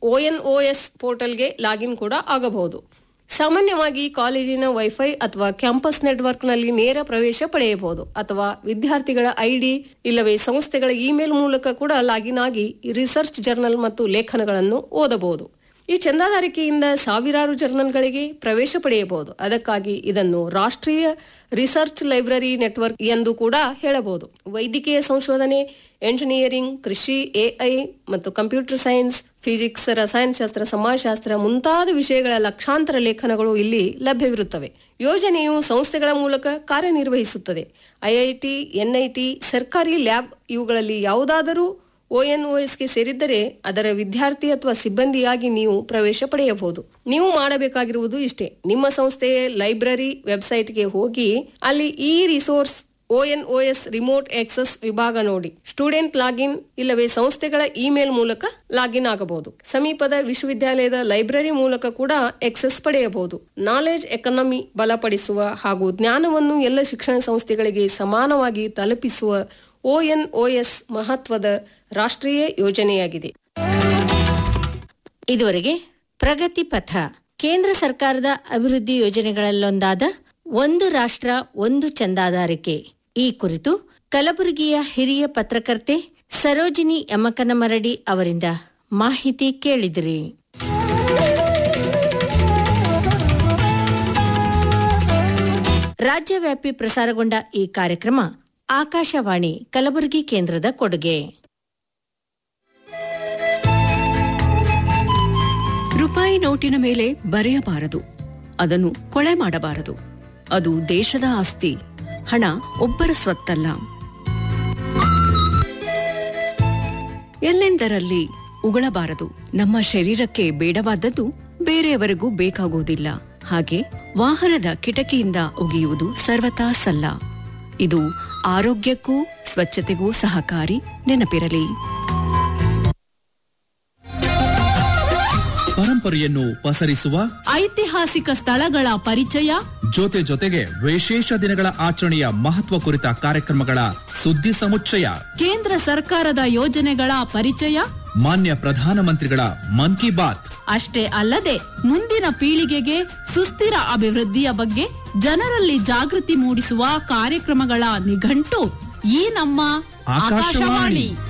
ONOS ಪೋರ್ಟಲ್ಗೆ login ಕೂಡ ಆಗಬಹುದು ಸಾಮಾನ್ಯವಾಗಿ ಕಾಲೇಜಿನ ವೈಫೈ ಅಥವಾ ಕ್ಯಾಂಪಸ್ ನೆಟ್ವರ್ಕ್ನಲ್ಲಿ ನೇರ ಪ್ರವೇಶ ಪಡೆಯಬಹುದು ಅಥವಾ ವಿದ್ಯಾರ್ಥಿಗಳ ಐಡಿ ಇಲ್ಲವೇ ಸಂಸ್ಥೆಗಳ ಇಮೇಲ್ ಮೂಲಕ ಕೂಡ ಲಾಗಿನ್ ಆಗಿ ರಿಸರ್ಚ್ ಜರ್ನಲ್ ಮತ್ತು ಲೇಖನಗಳನ್ನು ಓದಬಹುದು ಈ ಚಂದಾದಾರಿಕೆಯಿಂದ ಸಾವಿರಾರು ಜರ್ನಲ್ಗಳಿಗೆ ಪ್ರವೇಶ ಪಡೆಯಬಹುದು ಅದಕ್ಕಾಗಿ ಇದನ್ನು ರಾಷ್ಟ್ರೀಯ ರಿಸರ್ಚ್ ಲೈಬ್ರರಿ ನೆಟ್ವರ್ಕ್ ಎಂದು ಕೂಡ ಹೇಳಬಹುದು ವೈದ್ಯಕೀಯ ಸಂಶೋಧನೆ ಎಂಜಿನಿಯರಿಂಗ್ ಕೃಷಿ ಎಐ ಮತ್ತು ಕಂಪ್ಯೂಟರ್ ಸೈನ್ಸ್ ಫಿಸಿಕ್ಸ್ ರಸಾಯನಶಾಸ್ತ್ರ ಸಮಾಜಶಾಸ್ತ್ರ ಮುಂತಾದ ವಿಷಯಗಳ ಲಕ್ಷಾಂತರ ಲೇಖನಗಳು ಇಲ್ಲಿ ಲಭ್ಯವಿರುತ್ತವೆ ಯೋಜನೆಯು ಸಂಸ್ಥೆಗಳ ಮೂಲಕ ಕಾರ್ಯನಿರ್ವಹಿಸುತ್ತದೆ ಐಐಟಿ ಎನ್ಐಟಿ ಸರ್ಕಾರಿ ಲ್ಯಾಬ್ ಇವುಗಳಲ್ಲಿ ಯಾವುದಾದರೂ ಒಎನ್ಒಎಸ್ಗೆ ಸೇರಿದ್ದರೆ ಅದರ ವಿದ್ಯಾರ್ಥಿ ಅಥವಾ ಸಿಬ್ಬಂದಿಯಾಗಿ ನೀವು ಪ್ರವೇಶ ಪಡೆಯಬಹುದು ನೀವು ಮಾಡಬೇಕಾಗಿರುವುದು ಇಷ್ಟೇ ನಿಮ್ಮ ಸಂಸ್ಥೆಯ ಲೈಬ್ರರಿ ವೆಬ್ಸೈಟ್ಗೆ ಹೋಗಿ ಅಲ್ಲಿ ಈ ರಿಸೋರ್ಸ್ ಒಎನ್ಒಎಸ್ ರಿಮೋಟ್ ಆಕ್ಸೆಸ್ ವಿಭಾಗ ನೋಡಿ ಸ್ಟೂಡೆಂಟ್ ಲಾಗಿನ್ ಇಲ್ಲವೇ ಸಂಸ್ಥೆಗಳ ಇಮೇಲ್ ಮೂಲಕ ಲಾಗಿನ್ ಆಗಬಹುದು ಸಮೀಪದ ವಿಶ್ವವಿದ್ಯಾಲಯದ ಲೈಬ್ರರಿ ಮೂಲಕ ಕೂಡ ಆಕ್ಸೆಸ್ ಪಡೆಯಬಹುದು ನಾಲೆಜ್ ಎಕಾನಮಿ ಬಲಪಡಿಸುವ ಹಾಗೂ ಜ್ಞಾನವನ್ನು ಎಲ್ಲ ಶಿಕ್ಷಣ ಸಂಸ್ಥೆಗಳಿಗೆ ಸಮಾನವಾಗಿ ತಲುಪಿಸುವ ಒಎನ್ಒಎಸ್ ಮಹತ್ವದ ರಾಷ್ಟ್ರೀಯ ಯೋಜನೆಯಾಗಿದೆ ಇದುವರೆಗೆ ಪ್ರಗತಿ ಪಥ ಕೇಂದ್ರ ಸರ್ಕಾರದ ಅಭಿವೃದ್ಧಿ ಯೋಜನೆಗಳಲ್ಲೊಂದಾದ ಒಂದು ರಾಷ್ಟ್ರ ಒಂದು ಚಂದಾದಾರಿಕೆ ಈ ಕುರಿತು ಕಲಬುರಗಿಯ ಹಿರಿಯ ಪತ್ರಕರ್ತೆ ಸರೋಜಿನಿ ಯಮಕನಮರಡಿ ಅವರಿಂದ ಮಾಹಿತಿ ಕೇಳಿದಿರಿ ರಾಜ್ಯವ್ಯಾಪಿ ಪ್ರಸಾರಗೊಂಡ ಈ ಕಾರ್ಯಕ್ರಮ ಆಕಾಶವಾಣಿ ಕಲಬುರಗಿ ಕೇಂದ್ರದ ಕೊಡುಗೆ ರೂಪಾಯಿ ನೋಟಿನ ಮೇಲೆ ಬರೆಯಬಾರದು ಅದನ್ನು ಕೊಳೆ ಮಾಡಬಾರದು ಅದು ದೇಶದ ಆಸ್ತಿ ಹಣ ಒಬ್ಬರ ಸ್ವತ್ತಲ್ಲ ಎಲ್ಲೆಂದರಲ್ಲಿ ಉಗಳಬಾರದು ನಮ್ಮ ಶರೀರಕ್ಕೆ ಬೇಡವಾದದ್ದು ಬೇರೆಯವರಿಗೂ ಬೇಕಾಗುವುದಿಲ್ಲ ಹಾಗೆ ವಾಹನದ ಕಿಟಕಿಯಿಂದ ಒಗೆಯುವುದು ಸರ್ವತಾ ಸಲ್ಲ ಇದು ಆರೋಗ್ಯಕ್ಕೂ ಸ್ವಚ್ಛತೆಗೂ ಸಹಕಾರಿ ನೆನಪಿರಲಿ ಪರಂಪರೆಯನ್ನು ಪಸರಿಸುವ ಐತಿಹಾಸಿಕ ಸ್ಥಳಗಳ ಪರಿಚಯ ಜೊತೆ ಜೊತೆಗೆ ವಿಶೇಷ ದಿನಗಳ ಆಚರಣೆಯ ಮಹತ್ವ ಕುರಿತ ಕಾರ್ಯಕ್ರಮಗಳ ಸುದ್ದಿ ಸಮುಚ್ಚಯ ಕೇಂದ್ರ ಸರ್ಕಾರದ ಯೋಜನೆಗಳ ಪರಿಚಯ ಮಾನ್ಯ ಪ್ರಧಾನಮಂತ್ರಿಗಳ ಮನ್ ಕಿ ಬಾತ್ ಅಷ್ಟೇ ಅಲ್ಲದೆ ಮುಂದಿನ ಪೀಳಿಗೆಗೆ ಸುಸ್ಥಿರ ಅಭಿವೃದ್ಧಿಯ ಬಗ್ಗೆ ಜನರಲ್ಲಿ ಜಾಗೃತಿ ಮೂಡಿಸುವ ಕಾರ್ಯಕ್ರಮಗಳ ನಿಘಂಟು ಈ ನಮ್ಮ ಆಕಾಶವಾಣಿ. ಆಕಾಶವಾಣಿ